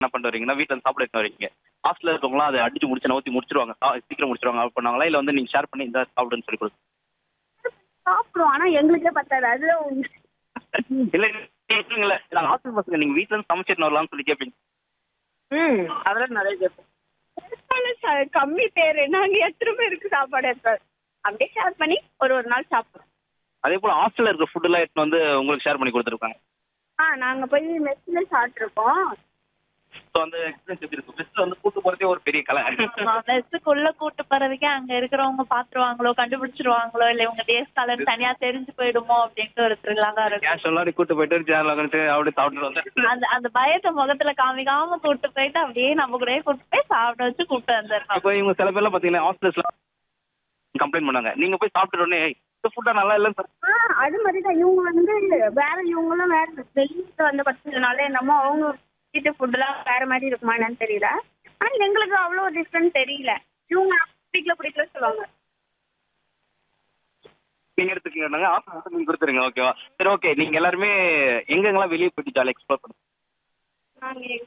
என்ன பண்ணிட்டு வரீங்கன்னா வீட்டில் வந்து சாப்பிட எடுத்து வரீங்க ஹாஸ்டலில் இருக்கவங்களாம் அதை அடிச்சு முடிச்சு நோத்தி முடிச்சிருவாங்க சா- சீக்கிரம் முடிச்சிருவாங்க அது பண்ணுவாங்களா இல்லை வந்து நீங்கள் ஷேர் பண்ணி இந்த சாப்பிடுன்னு சொல்லி கொடுத்து சாப்பிடுவோம் ஆனா எங்களுக்கே பத்தாது அது இல்லை இல்லைங்களே நாங்கள் ஹாஸ்டல் பசங்க நீங்கள் வீட்டில் இருந்து சமைச்சிட்டு வரலாம்னு சொல்லி கேட்பீங்க ம் அதெல்லாம் நிறைய கேட்போம் கம்மி பேர் நாங்க எத்தனை பேருக்கு சாப்பாடு எடுப்போம் அப்படியே ஷேர் பண்ணி ஒரு ஒரு நாள் சாப்பிடுவோம் அதே போல் ஹாஸ்டலில் இருக்க ஃபுட்டெல்லாம் எடுத்து வந்து உங்களுக்கு ஷேர் பண்ணி கொடுத்துருக்காங்க ஆ நாங்க போய் மெஸ்ல சாப்பிட்ருக்கோம் ஸோ அந்த எக்ஸ்பீரியன்ஸ் எப்படி இருக்கும் பெஸ்ட்டில் வந்து கூட்டு போகிறதே ஒரு பெரிய கலை மெஸ்ஸுக்குள்ள கூட்டு போறதுக்கே அங்க இருக்கிறவங்க பாத்துருவாங்களோ கண்டுபிடிச்சிருவாங்களோ இல்ல இவங்க டேஸ்ட் கலர் தனியா தெரிஞ்சு போயிடுமோ அப்படின்ட்டு ஒரு த்ரில்லா தான் இருக்கும் கேஷுவலாக கூட்டு போயிட்டு சேர்ல உட்காந்துட்டு அப்படியே சாப்பிட்டு வந்து அந்த அந்த பயத்தை முகத்துல காமிக்காம கூட்டு போயிட்டு அப்படியே நம்ம கூடயே கூட்டு போய் சாப்பிட வச்சு கூட்டு வந்துடணும் இப்போ இவங்க சில பேர்லாம் பார்த்தீங்கன்னா ஹாஸ்டல்ஸ்லாம் கம்ப்ளைண்ட் பண்ணாங்க நீங்கள் போய் சாப்பிட்ட உடனே "ஏய், இந்த ஃபுட்டாக நல்லா இல்லைன்னு சார் ஆ அது மாதிரி தான் இவங்க வந்து வேற இவங்களும் வேற வெளியில வந்து படிச்சதுனால என்னமோ அவங்க வீட்டு ஃபுட்டுலாம் வேற மாதிரி இருக்குமா என்னன்னு தெரியல ஆனா எங்களுக்கு அவ்வளோ டிஃப்ரெண்ட் தெரியல இவங்க பிடிக்கல பிடிக்கல சொல்லுவாங்க நீங்கள் எடுத்துக்கங்க ஹாஸ்டல் மட்டும் நீங்கள் கொடுத்துருங்க ஓகேவா சரி ஓகே நீங்கள் எல்லாருமே எங்கெங்கெல்லாம் வெளியே போயிட்டு ஜாலியாக எக்ஸ்ப்ளோர் பண்ணுங்க நாங்கள்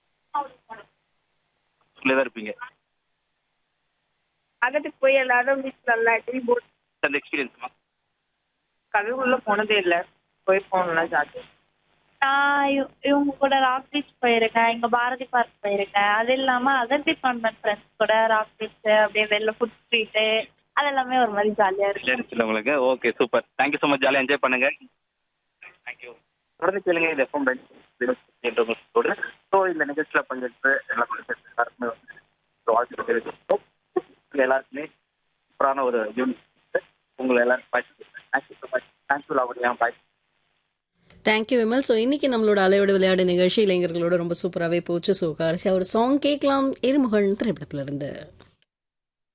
உள்ளே தான் இருப்பீங்க அகத்துக்கு போய் எல்லாரும் வீட்டில் எல்லாத்தையும் போட்டு அந்த எக்ஸ்பீரியன்ஸ்மா கடலுக்குள்ள போனதே இல்ல போய் போகணும்லாம் ஜாதி நான் இவ- இவங்க கூட ராக் பீச் போயிருக்கேன் இங்க பாரதி பார்க் போயிருக்கேன் அது இல்லாம அதர் டிபார்ட்மெண்ட் ஃப்ரெண்ட்ஸ் கூட ராக் பீச் அப்படியே வெளில ஃபுட் ஸ்ட்ரீட்டு அது எல்லாமே ஒரு மாதிரி ஜாலியா இருக்கும் இருந்துச்சுல உங்களுக்கு okay super thank you so much ஜாலியாக என்ஜாய் பண்ணுங்க தேங்க்யூ தொடர்ந்து கேளுங்க இது எஃப்எம் என்றவங்களோட ஸோ இந்த நிகழ்ச்சியில் பங்கேற்று எல்லா எல்லாருக்குமே வந்து வாழ்த்து தெரிவிச்சிருக்கோம் உங்க எல்லாருக்குமே சூப்பரான ஒரு யூனிட் உங்களை எல்லாரும் bye thank you so much thank you Lavanya bye thank you Vimal so இன்னைக்கு நம்மளோட அலையோட விளையாடு நிகழ்ச்சி இளைஞர்களோட ரொம்ப சூப்பராகவே போச்சு ஸோ கடைசியாக ஒரு சாங் கேட்கலாம் எருமகள் திரைப்படத்துல இருந்து